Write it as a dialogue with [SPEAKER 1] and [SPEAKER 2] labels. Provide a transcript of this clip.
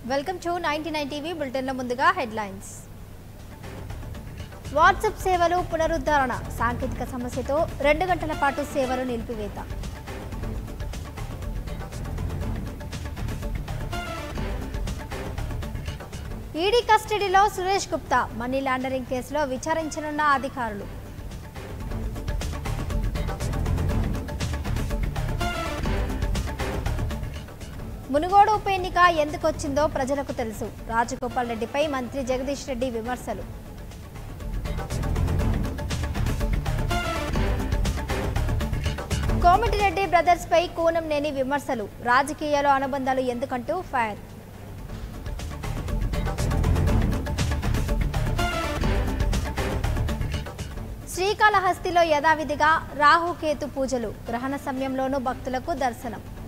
[SPEAKER 1] welcome to ninety nine TV బులెటిన్ల ముందుగా headlines WhatsApp సేవలు పునరుద్ధరణ సాంకేతిక సమస్యతో రెండు గంటల పాటు సేవలు నిలిపివేత ఈడీ కస్టడీలో సురేష్ గుప్తా మనీ లాండరింగ్ కేసులో విచారించనున్న అధికారులు మునుగోడు ఉప ఎన్నిక ఎందుకొచ్చిందో ప్రజలకు తెలుసు రాజగోపాల్ రెడ్డిపై మంత్రి జగదీష్ రెడ్డి విమర్శలు కోమటిరెడ్డి బ్రదర్స్ పై కూనంనేని విమర్శలు రాజకీయాలు అనుబంధాలు ఎందుకంటూ ఫైర్ శ్రీకాళహస్తిలో యథావిధిగా రాహుకేతు పూజలు గ్రహణ సమయంలోనూ భక్తులకు దర్శనం